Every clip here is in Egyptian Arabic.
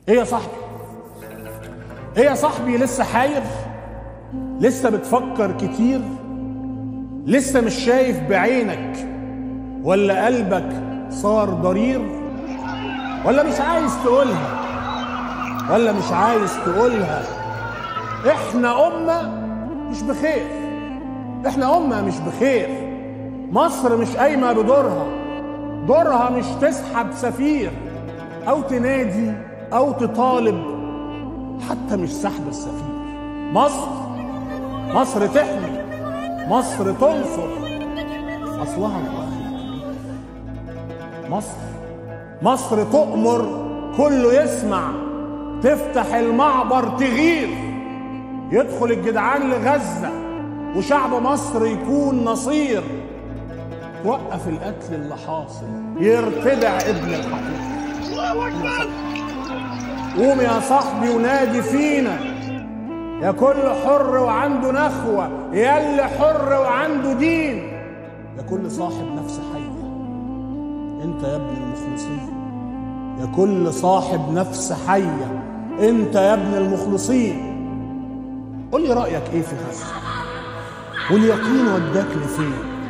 ايه يا صاحبي ايه يا صاحبي لسه حاير لسه بتفكر كتير لسه مش شايف بعينك ولا قلبك صار ضرير ولا مش عايز تقولها ولا مش عايز تقولها احنا امه مش بخير احنا امه مش بخير مصر مش قايمه بدورها دورها مش تسحب سفير او تنادي او تطالب حتى مش سحب السفير مصر مصر تحمي مصر تنصر اصلها الاخير مصر مصر تؤمر كله يسمع تفتح المعبر تغير يدخل الجدعان لغزة وشعب مصر يكون نصير توقف القتل اللي حاصل يرتدع ابن الحقيقة قوم يا صاحبي ونادي فينا يا كل حر وعنده نخوة يا اللي حر وعنده دين يا كل صاحب نفس حية انت يا ابن المخلصين يا كل صاحب نفس حية انت يا ابن المخلصين قول لي رأيك ايه في غزة واليقين وداك لفين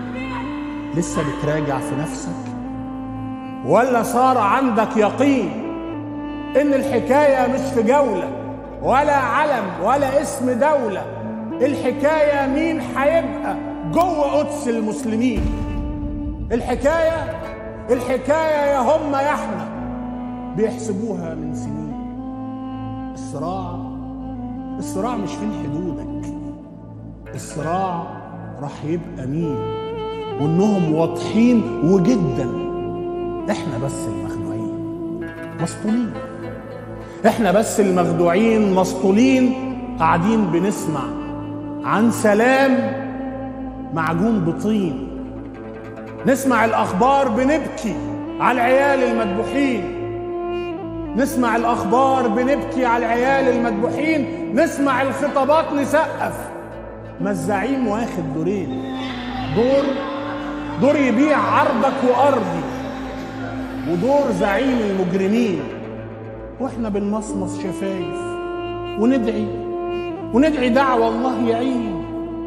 لسه بتراجع في نفسك ولا صار عندك يقين ان الحكاية مش في جولة ولا علم ولا اسم دولة الحكاية مين هيبقى جوه قدس المسلمين الحكاية الحكاية يا هم يا احنا بيحسبوها من سنين الصراع الصراع مش فين حدودك الصراع راح يبقى مين وانهم واضحين وجدا احنا بس المخدوعين مسطولين احنا بس المخدوعين مسطولين قاعدين بنسمع عن سلام معجون بطين نسمع الاخبار بنبكي على العيال المذبوحين نسمع الاخبار بنبكي على العيال المذبوحين نسمع الخطابات نسقف ما الزعيم واخد دورين دور دور يبيع عرضك وارضي ودور زعيم المجرمين واحنا بنمصمص شفايف وندعي وندعي دعوة الله يعين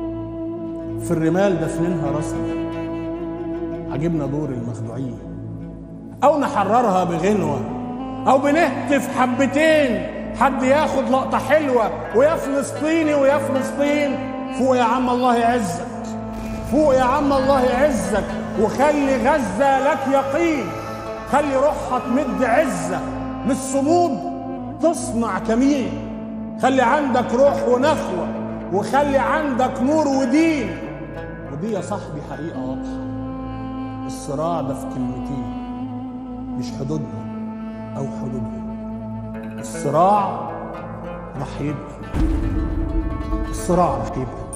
في الرمال دفنينها راسنا عجبنا دور المخدوعين او نحررها بغنوة او بنهتف حبتين حد ياخد لقطة حلوة ويا فلسطيني ويا فلسطين فوق يا عم الله يعزك فوق يا عم الله يعزك وخلي غزة لك يقين خلي روحها تمد عزة للصمود تصنع كمين خلي عندك روح ونخوة وخلي عندك نور ودين ودي يا صاحبي حقيقة واضحة الصراع ده في كلمتين مش حدودنا أو حدودهم الصراع راح يبقى الصراع راح يبقى